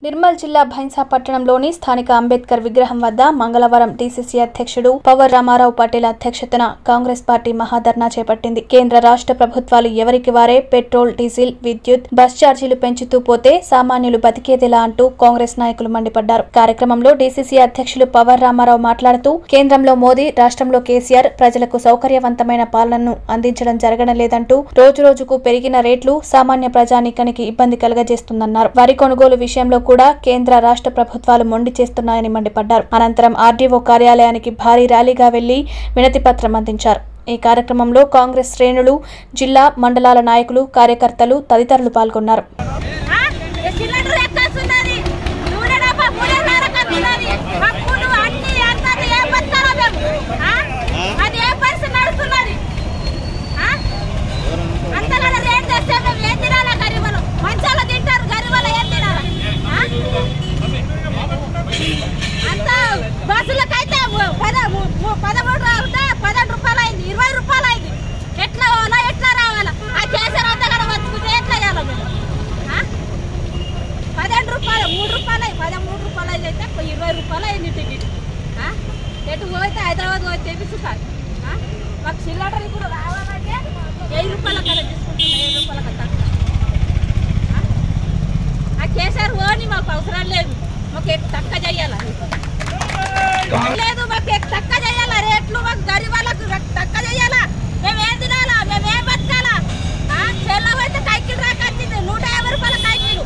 నిర్మల్ జిల్లా భైన్సా పట్టణంలోని స్థానిక అంబేద్కర్ విగ్రహం వద్ద మంగళవారం డీసీసీ అధ్యక్షుడు పవర్ రామారావు పటేల్ అధ్యక్షతన కాంగ్రెస్ పార్టీ మహాధర్నా చేపట్టింది కేంద్ర రాష్ట్ర ప్రభుత్వాలు ఎవరికి వారే పెట్రోల్ డీజిల్ విద్యుత్ బస్ ఛార్జీలు పెంచుతూ పోతే సామాన్యులు బతికేదెలా అంటూ కాంగ్రెస్ నాయకులు మండిపడ్డారు కార్యక్రమంలో డీసీసీ అధ్యక్షులు పవర్ రామారావు మాట్లాడుతూ కేంద్రంలో మోదీ రాష్ట్రంలో కేసీఆర్ ప్రజలకు సౌకర్యవంతమైన పాలనను అందించడం జరగడం లేదంటూ రోజు రోజుకు పెరిగిన రేట్లు సామాన్య ప్రజానీకానికి ఇబ్బంది కలగజేస్తుందన్నారు వరి కొనుగోలు విషయంలో కూడా కేంద్ర రాష్ట్ర ప్రభుత్వాలు మొండి చేస్తున్నాయని మండిపడ్డారు అనంతరం ఆర్డీఓ కార్యాలయానికి భారీ ర్యాలీగా వెళ్లి వినతి పత్రం అందించారు ఈ కార్యక్రమంలో కాంగ్రెస్ శ్రేణులు జిల్లా మండలాల నాయకులు కార్యకర్తలు తదితరులు పాల్గొన్నారు ఆ? ఈ సిలిండర్ ఎక్కాల్సిన్నది. నూనె డబ్బా మూడున్నర కత్తున్నది. పప్పులు అన్ని అంతది ఏం బతకాలా మేము? ఆ? అది ఏ పరిస్థితి నడుస్తున్నది? ఆ? అంతగానో రేట్ తెస్తే మేము ఏం తినాలా గరీబులు? మంచోళ్ళు తింటారు, గరీబులు ఏం తినాలా? ఆ? అంత బస్సులకైతే ము- పద ము- ము- పదమూడు ఉంటే పదహారు రూపాయలు అయింది ఇరవై రూపాయలు అయింది ఎట్లా పోవాలా ఎట్లా రావాలా ఆ కేసీఆర్ అంతగానో బతుకుతే ఎట్లా చేయాలి మేము ఆ? పదిహేను రూపాయలు మూడు రూపాయలు అయ్యి పదమూడు రూపాయలు అయింది అయితే ఒక ఇరవై రూపాయలు అయింది టికెట్ ఆ? ఎటు పోతే హైదరాబాద్ పోతే తెప్పిస్తారు మాకు సిలిండర్ ఇప్పుడు రావాలంటే వెయ్యి రూపాయల కదా తీసుకుంటున్నా వెయ్యి రూపాయల కదా ఆ కేసీఆర్ ఓని మాకు అవసరం లేదు మాకు ఎక్కువ తక్కువ చేయాలి లేదు మాకు ఎక్కువ తక్కువ చేయాలా రేట్లు మాకు గరీబ్ వాళ్ళకు తక్కువ చేయాలా మేము ఏం తినాలా మేము ఏం బతకాలా చెల్ల అయితే కైకిలు రాకొచ్చింది నూట యాభై రూపాయల కైకిలు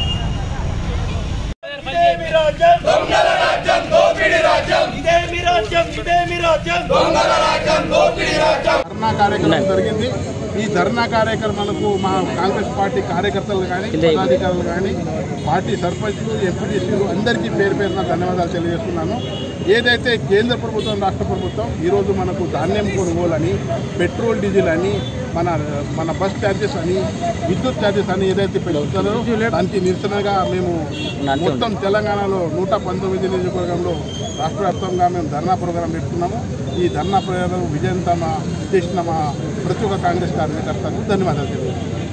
ఇదేమి రాజ్యం దొంగల రాజ్యం దోపిడి రాజ్యం ఇదేమి రాజ్యం ఇదేమి రాజ్యం దొంగల రాజ్యం దోపిడి రాజ్యం ధర్నా కార్యక్రమం జరిగింది ఈ ధర్నా కార్యక్రమాలకు మా కాంగ్రెస్ పార్టీ కార్యకర్తలు కానీ పదాధికారులు కానీ పార్టీ సర్పంచ్లు ఎంపీటీసీలు అందరికీ పేరు పేరున ధన్యవాదాలు తెలియజేస్తున్నాను ఏదైతే కేంద్ర ప్రభుత్వం రాష్ట్ర ప్రభుత్వం ఈరోజు మనకు ధాన్యం కొనుగోలు అని పెట్రోల్ డీజిల్ అని మన మన బస్ ఛార్జెస్ అని విద్యుత్ ఛార్జెస్ అని ఏదైతే పెంచుతున్నారో దానికి నిరసనగా మేము మొత్తం తెలంగాణలో నూట పంతొమ్మిది నియోజకవర్గంలో రాష్ట్ర వ్యాప్తంగా మేము ధర్నా ప్రోగ్రాం పెట్టుకున్నాము ఈ ధర్నా ప్రోగ్రాం విజయంతం చేసిన మా ప్రతి ఒక్క కాంగ్రెస్ కార్యకర్తలకు ధన్యవాదాలు తెలియజేస్తున్నాను